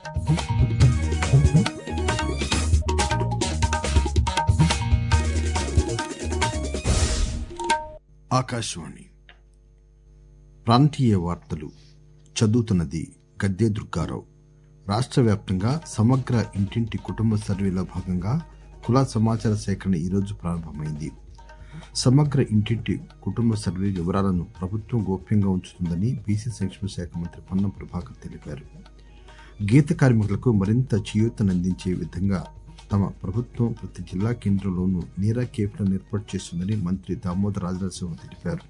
ఆకాశవాణి ప్రాంతీయ వార్తలు చదువుతున్నది గద్దె దుర్గారావు రాష్ట్ర వ్యాప్తంగా సమగ్ర ఇంటింటి కుటుంబ సర్వేలో భాగంగా కుల సమాచార సేకరణ ఈరోజు ప్రారంభమైంది సమగ్ర ఇంటింటి కుటుంబ సర్వే వివరాలను ప్రభుత్వం గోప్యంగా ఉంచుతుందని బీసీ సంక్షేమ శాఖ మంత్రి పొన్నం ప్రభాకర్ తెలిపారు గీత కార్మికులకు మరింత చేయూతనందించే విధంగా తమ ప్రభుత్వం ప్రతి జిల్లా కేంద్రంలోనూ నీరా కేఫ్లను ఏర్పాటు చేస్తుందని మంత్రి దామోదర్ రాజనరసింహ తెలిపారు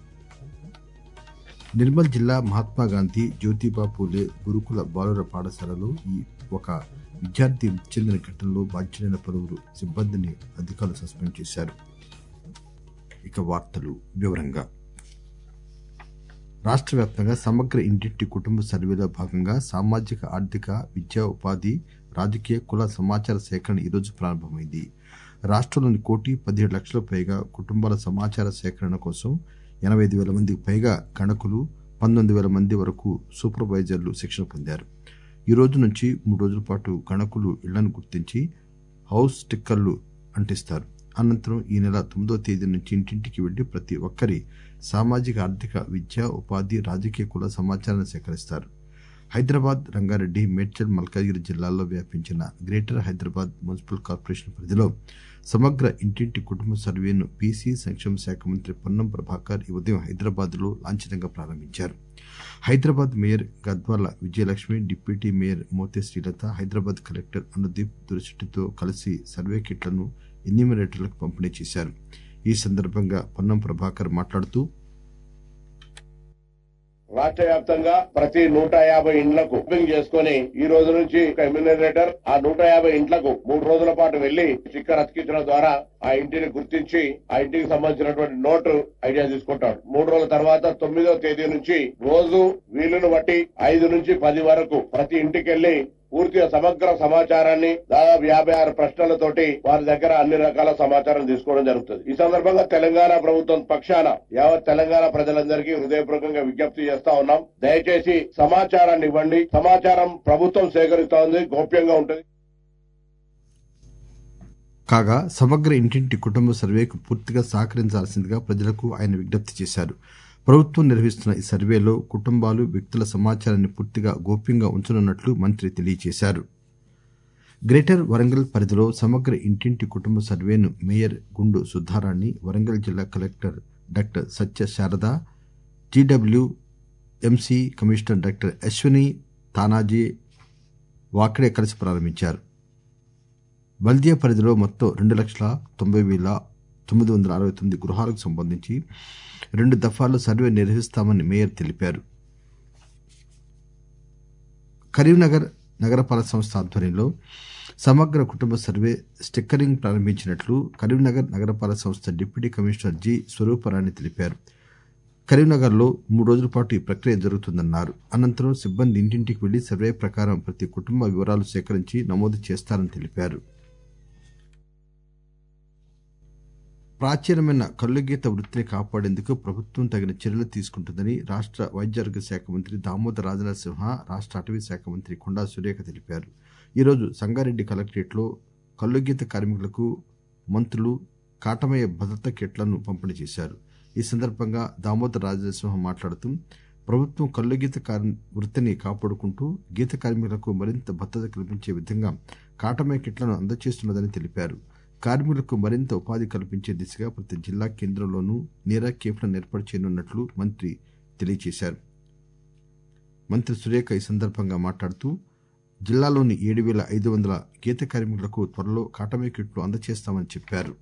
నిర్మల్ జిల్లా మహాత్మాగాంధీ జ్యోతిబా పూలే గురుకుల బాలుర పాఠశాలలో ఈ ఒక విద్యార్థి మృతి చెందిన ఘటనలో బాధ్యులైన పలువురు సిబ్బందిని అధికారులు సస్పెండ్ చేశారు ఇక వార్తలు వివరంగా రాష్ట్ర వ్యాప్తంగా సమగ్ర ఇంటింటి కుటుంబ సర్వేలో భాగంగా సామాజిక ఆర్థిక విద్యా ఉపాధి రాజకీయ కుల సమాచార సేకరణ ఈరోజు ప్రారంభమైంది రాష్ట్రంలోని కోటి పదిహేడు లక్షలకు పైగా కుటుంబాల సమాచార సేకరణ కోసం ఎనబై ఐదు వేల మందికి పైగా గణకులు పంతొమ్మిది వేల మంది వరకు సూపర్వైజర్లు శిక్షణ పొందారు ఈ రోజు నుంచి మూడు రోజుల పాటు గణకులు ఇళ్లను గుర్తించి హౌస్ స్టిక్కర్లు అంటిస్తారు అనంతరం ఈ నెల తొమ్మిదో తేదీ నుంచి ఇంటింటికి వెళ్లి ప్రతి ఒక్కరి సామాజిక ఆర్థిక విద్యా ఉపాధి రాజకీయ కుల సమాచారాన్ని సేకరిస్తారు హైదరాబాద్ రంగారెడ్డి మేడ్చల్ మల్కాజిగిరి జిల్లాల్లో వ్యాపించిన గ్రేటర్ హైదరాబాద్ మున్సిపల్ కార్పొరేషన్ పరిధిలో సమగ్ర ఇంటింటి కుటుంబ సర్వేను బీసీ సంక్షేమ శాఖ మంత్రి పొన్నం ప్రభాకర్ ఈ ఉదయం హైదరాబాద్ లో లాంఛనంగా ప్రారంభించారు Hyderabad mayor Gadwal Vijayalakshmi deputy mayor Mothe Srilatha Hyderabad collector Anudeep దురిశెట్టితో కలిసి సర్వే కిట్లను ఎన్యూమినేటర్లకు పంపిణీ చేశారు ఈ సందర్భంగా పొన్నం ప్రభాకర్ మాట్లాడుతూ రాష్ట్ర వ్యాప్తంగా ప్రతి నూట యాభై ఇండ్లకు బుకింగ్ చేసుకుని ఈ రోజు నుంచి ఒక ఎమ్యూనరేటర్ ఆ నూట యాభై ఇండ్లకు మూడు రోజుల పాటు వెళ్లి స్టిక్కర్ అతికించడం ద్వారా ఆ ఇంటిని గుర్తించి ఆ ఇంటికి సంబంధించినటువంటి నోటు ఐడియా తీసుకుంటాడు మూడు రోజుల తర్వాత తొమ్మిదో తేదీ నుంచి రోజు వీలును బట్టి ఐదు నుంచి పది వరకు ప్రతి ఇంటికి వెళ్లి పూర్తిగా సమగ్ర సమాచారాన్ని దాదాపు యాభై ఆరు ప్రశ్నలతోటి వారి దగ్గర అన్ని రకాల సమాచారం తీసుకోవడం జరుగుతుంది ఈ సందర్భంగా తెలంగాణ ప్రభుత్వం పక్షాన యావత్ తెలంగాణ ప్రజలందరికీ హృదయపూర్వకంగా విజ్ఞప్తి చేస్తా ఉన్నాం దయచేసి సమాచారాన్ని ఇవ్వండి సమాచారం ప్రభుత్వం సేకరిస్తా ఉంది గోప్యంగా ఉంటుంది కాగా సమగ్ర ఇంటింటి కుటుంబ సర్వేకు పూర్తిగా సహకరించాల్సిందిగా ప్రజలకు ఆయన విజ్ఞప్తి చేశారు ప్రభుత్వం నిర్వహిస్తున్న ఈ సర్వేలో కుటుంబాలు వ్యక్తుల సమాచారాన్ని పూర్తిగా గోప్యంగా ఉంచనున్నట్లు మంత్రి తెలియజేశారు గ్రేటర్ వరంగల్ పరిధిలో సమగ్ర ఇంటింటి కుటుంబ సర్వేను మేయర్ గుండు సుధారాణి వరంగల్ జిల్లా collector doctor Satya Sarada GW MC commissioner doctor Ashwini Tanaji Wakade కలిసి ప్రారంభించారు బల్దియా పరిధిలో మొత్తం రెండు లక్షల తొంభై వేల తొమ్మిది వందల అరవై తొమ్మిది గృహాలకు సంబంధించి రెండు దఫాల్లో సర్వే నిర్వహిస్తామని మేయర్ తెలిపారు కరీంనగర్ నగరపాలక సంస్థ ఆధ్వర్యంలో సమగ్ర కుటుంబ సర్వే స్టిక్కరింగ్ ప్రారంభించినట్లు కరీంనగర్ నగరపాలక సంస్థ డిప్యూటీ కమిషనర్ జి స్వరూపరాణి తెలిపారు కరీంనగర్ లో మూడు రోజుల పాటు ఈ ప్రక్రియ జరుగుతుందన్నారు అనంతరం సిబ్బంది ఇంటింటికి వెళ్లి సర్వే ప్రకారం ప్రతి కుటుంబ వివరాలు సేకరించి నమోదు చేస్తారని తెలిపారు ప్రాచీనమైన కల్లుగీత వృత్తిని కాపాడేందుకు ప్రభుత్వం తగిన చర్యలు తీసుకుంటుందని రాష్ట వైద్యారోగ్య శాఖ మంత్రి దామోదర్ రాజనరసింహ రాష్ట అటవీ శాఖ మంత్రి కొండా సురేఖ తెలిపారు ఈరోజు సంగారెడ్డి కలెక్టరేట్ లో కల్లుగీత కార్మికులకు మంత్రులు కాటమయ్య భద్రత కిట్లను పంపిణీ చేశారు ఈ సందర్భంగా దామోదర్ రాజనరసింహ మాట్లాడుతూ ప్రభుత్వం కల్లుగీత వృత్తిని కాపాడుకుంటూ గీత కార్మికులకు మరింత భద్రత కల్పించే విధంగా కాటమయ్య కిట్లను అందజేస్తున్నదని తెలిపారు కార్మికులకు మరింత ఉపాధి కల్పించే దిశగా ప్రతి జిల్లా కేంద్రంలోనూ నీరా కేఫ్లను ఏర్పాటు చేయనున్నట్లు మంత్రి తెలియజేశారు మంత్రి సురేఖ ఈ సందర్భంగా మాట్లాడుతూ జిల్లాలోని ఏడు వేల ఐదు వందల గీత కార్మికులకు త్వరలో కాటమే కిట్లు అందజేస్తామని చెప్పారు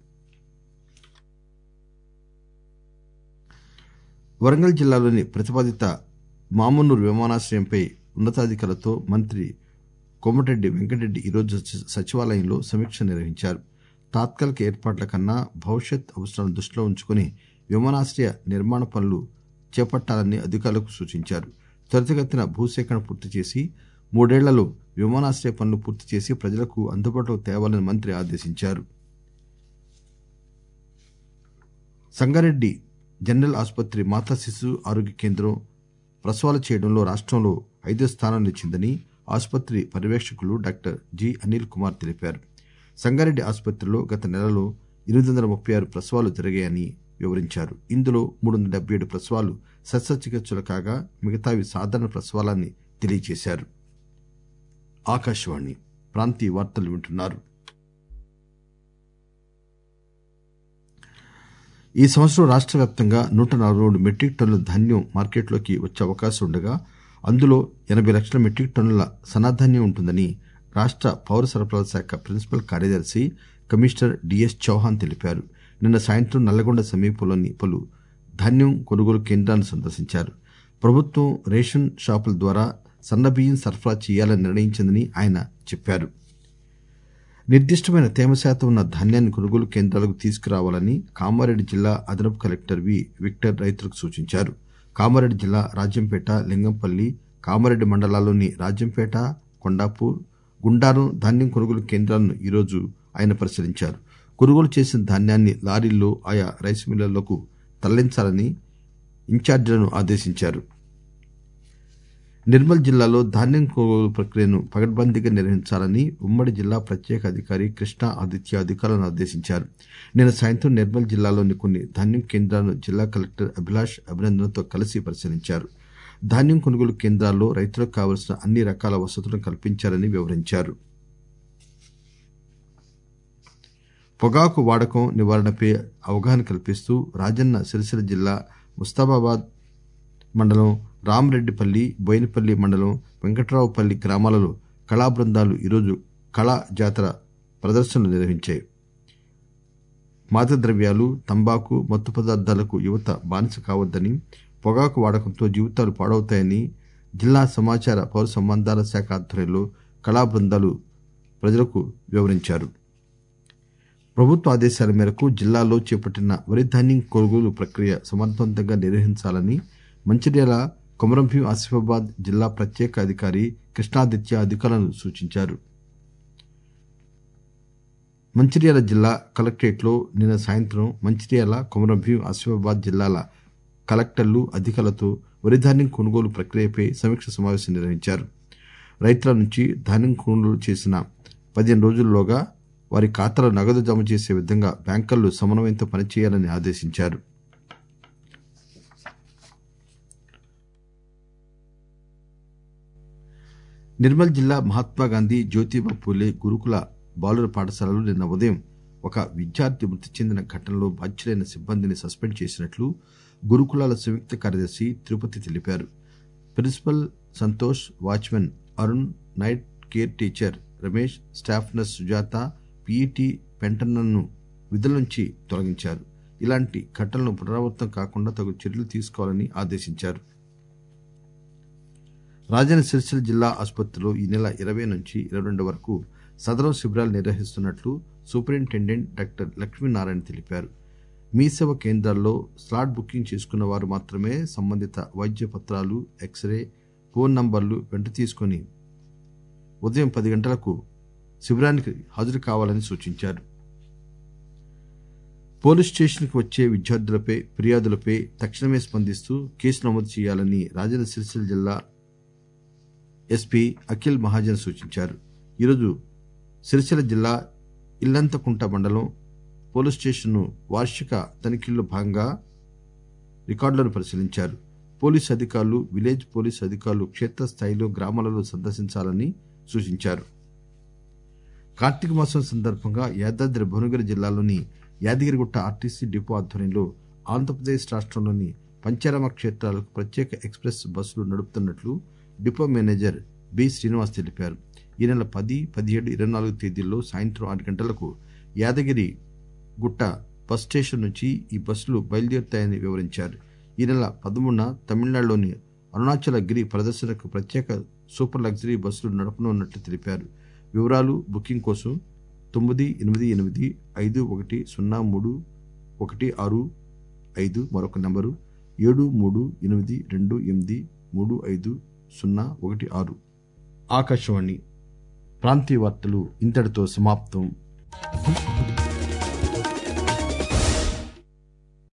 వరంగల్ జిల్లాలోని ప్రతిపాదిత మామున్నూరు విమానాశ్రయంపై ఉన్నతాధికారులతో మంత్రి కోమటిరెడ్డి వెంకటరెడ్డి ఈరోజు సచివాలయంలో సమీక్ష నిర్వహించారు తాత్కాలిక ఏర్పాట్ల కన్నా భవిష్యత్ అవసరాలను దృష్టిలో ఉంచుకుని విమానాశ్రయ నిర్మాణ పనులు చేపట్టాలని అధికారులకు సూచించారు త్వరితగతిన భూసేకరణ పూర్తి చేసి మూడేళ్లలో విమానాశ్రయ పనులు పూర్తి చేసి ప్రజలకు అందుబాటులోకి తేవాలని మంత్రి ఆదేశించారు సంగారెడ్డి జనరల్ ఆసుపత్రి మాతా శిశు ఆరోగ్య కేంద్రం ప్రసవాలు చేయడంలో రాష్టంలో ఐదో స్థానం నిలిచిందని ఆసుపత్రి పర్యవేక్షకులు డాక్టర్ జి అనిల్ కుమార్ తెలిపారు సంగారెడ్డి ఆసుపత్రిలో గత నెలలో ఎనిమిది వందల ముప్పై ఆరు ప్రసవాలు జరిగాయని వివరించారు ఇందులో మూడు వందల డెబ్బై ఏడు ప్రసవాలు శస్త్రచికిత్సలు కాగా మిగతావి సాధారణ ప్రసవాలని తెలియజేశారు ఆకాశవాణి ప్రాంతీయ వార్తలు వింటున్నారు ఈ సంవత్సరం రాష్ట్ర వ్యాప్తంగా నూట నలభై రెండు మెట్రిక్ టన్నుల ధాన్యం మార్కెట్లోకి వచ్చే అవకాశం ఉండగా అందులో ఎనభై లక్షల మెట్రిక్ టన్నుల సన్నధాన్యం ఉంటుందని రాష్ట్ర పౌర సరఫరాల శాఖ ప్రిన్సిపల్ కార్యదర్శి కమిషనర్ డిఎస్ చౌహాన్ తెలిపారు నిన్న సాయంత్రం నల్లగొండ సమీపంలోని పలు ధాన్యం కొనుగోలు కేంద్రాలను సందర్శించారు ప్రభుత్వం రేషన్ షాపుల ద్వారా సన్నబియ్యం సరఫరా చేయాలని నిర్ణయించిందని ఆయన చెప్పారు నిర్దిష్టమైన తేమ శాతం ఉన్న ధాన్యాన్ని కొనుగోలు కేంద్రాలకు తీసుకురావాలని కామారెడ్డి జిల్లా అదనపు కలెక్టర్ వి విక్టర్ రైతులకు సూచించారు కామారెడ్డి జిల్లా రాజంపేట లింగంపల్లి కామారెడ్డి మండలాల్లోని రాజంపేట కొండాపూర్ గుండారం ధాన్యం కొనుగోలు కేంద్రాలను ఈరోజు ఆయన పరిశీలించారు కొనుగోలు చేసిన ధాన్యాన్ని లారీల్లో ఆయా రైస్ మిల్లర్లకు తరలించాలని ఇన్ఛార్జీలను ఆదేశించారు నిర్మల్ జిల్లాలో ధాన్యం కొనుగోలు ప్రక్రియను పకడ్బందీగా నిర్వహించాలని ఉమ్మడి జిల్లా ప్రత్యేక అధికారి కృష్ణ ఆదిత్య అధికారులను ఆదేశించారు నిన్న సాయంత్రం నిర్మల్ జిల్లాలోని కొన్ని ధాన్యం కేంద్రాలను జిల్లా కలెక్టర్ అభిలాష్ అభినందనతో కలిసి పరిశీలించారు ధాన్యం కొనుగోలు కేంద్రాల్లో రైతులకు కావలసిన అన్ని రకాల వసతులను కల్పించారని వివరించారు పొగాకు వాడకం నివారణపై అవగాహన కల్పిస్తూ రాజన్న సిరిసిల్ల జిల్లా ముస్తాబాబాద్ మండలం రామరెడ్డిపల్లి బోయినపల్లి మండలం వెంకట్రావుపల్లి గ్రామాలలో కళా బృందాలు ఈరోజు కళా జాతర ప్రదర్శనలు నిర్వహించాయి మాదక ద్రవ్యాలు తంబాకు మత్తు పదార్థాలకు యువత బానిస కావద్దని పొగాకు వాడకంతో జీవితాలు పాడవుతాయని జిల్లా సమాచార పౌర సంబంధాల శాఖ ఆధ్వర్యంలో కళా బృందాలు ప్రజలకు వివరించారు ప్రభుత్వ ఆదేశాల మేరకు జిల్లాలో చేపట్టిన వరి ధాన్యం కొనుగోలు ప్రక్రియ సమర్థవంతంగా నిర్వహించాలని మంచిర్యాల కొమరంభీం ఆసిఫాబాద్ జిల్లా ప్రత్యేక అధికారి కృష్ణాదిత్య అధికారులను సూచించారు మంచిర్యాల జిల్లా కలెక్టరేట్లో నిన్న సాయంత్రం మంచిర్యాల కొమరంభీం ఆసిఫాబాద్ జిల్లాల కలెక్టర్లు అధికారులతో వరి ధాన్యం కొనుగోలు ప్రక్రియపై సమీక్ష సమావేశం నిర్వహించారు రైతుల నుంచి ధాన్యం కొనుగోలు చేసిన పదిహేను రోజుల్లోగా వారి ఖాతాలో నగదు జమ చేసే విధంగా బ్యాంకర్లు సమన్వయంతో పనిచేయాలని ఆదేశించారు నిర్మల్ జిల్లా మహాత్మాగాంధీ జ్యోతిబా పూలే గురుకుల బాలుర పాఠశాలలో నిన్న ఉదయం ఒక విద్యార్థి మృతి చెందిన ఘటనలో బాధ్యులైన సిబ్బందిని సస్పెండ్ చేసినట్లు గురుకులాల సంయుక్త కార్యదర్శి తిరుపతి తెలిపారు principal Santosh watchman Arun night care teacher Ramesh staff nurse Sujatha PET పెంటన్నను విధుల నుంచి తొలగించారు ఇలాంటి ఘటనలు పునరావృతం కాకుండా తగు చర్యలు తీసుకోవాలని ఆదేశించారు రాజన్న సిరిసిల్ల జిల్లా ఆసుపత్రిలో ఈ నెల ఇరవై నుంచి ఇరవై రెండు వరకు సదరం శిబిరాలు నిర్వహిస్తున్నట్లు సూపరింటెండెంట్ డాక్టర్ లక్ష్మీనారాయణ తెలిపారు మీ సేవ కేంద్రాల్లో స్లాట్ బుకింగ్ చేసుకున్న వారు మాత్రమే సంబంధిత వైద్య పత్రాలు ఎక్స్రే ఫోన్ నంబర్లు వెంట తీసుకుని ఉదయం పది గంటలకు శిబిరానికి హాజరు కావాలని సూచించారు పోలీస్ స్టేషన్కు వచ్చే విద్యార్థులపై ఫిర్యాదులపై తక్షణమే స్పందిస్తూ కేసు నమోదు చేయాలని రాజన్న సిరిసిల్ల జిల్లా ఎస్పీ అఖిల్ మహాజన్ సూచించారు ఈరోజు సిరిసిల్ల జిల్లా ఇల్లంతకుంట మండలం పోలీస్ స్టేషన్ను వార్షిక తనిఖీల్లో భాగంగా రికార్డులను పరిశీలించారు పోలీసు అధికారులు విలేజ్ పోలీసు అధికారులు క్షేత్రస్థాయిలో గ్రామాలలో సందర్శించాలని సూచించారు కార్తీక మాసం సందర్భంగా యాదాద్రి భువనగిరి జిల్లాలోని యాదగిరిగుట్ట ఆర్టీసీ డిపో ఆధ్వర్యంలో ఆంధ్రప్రదేశ్ రాష్ట్రంలోని పంచారామ క్షేత్రాలకు ప్రత్యేక ఎక్స్ప్రెస్ బస్సులు నడుపుతున్నట్లు డిపో మేనేజర్ బి శ్రీనివాస్ తెలిపారు ఈ నెల పది పదిహేడు ఇరవై నాలుగు తేదీల్లో సాయంత్రం ఆరు గంటలకు యాదగిరి గుట్ట బస్ స్టేషన్ నుంచి ఈ బస్సులు బయలుదేరుతాయని వివరించారు ఈ నెల పదమూడున తమిళనాడులోని అరుణాచల గిరి ప్రదర్శనకు ప్రత్యేక సూపర్ లగ్జరీ బస్సులు నడపనున్నట్లు తెలిపారు వివరాలు బుకింగ్ కోసం తొమ్మిది ఎనిమిది ఎనిమిది ఐదు ఒకటి సున్నా మూడు ఒకటి ఆరు ఐదు మరొక నంబరు ఏడు మూడు ఎనిమిది రెండు ఎనిమిది మూడు ఐదు సున్నా ఒకటి ఆరు ఆకాశవాణి ప్రాంతీయ వార్తలు ఇంతటితో సమాప్తం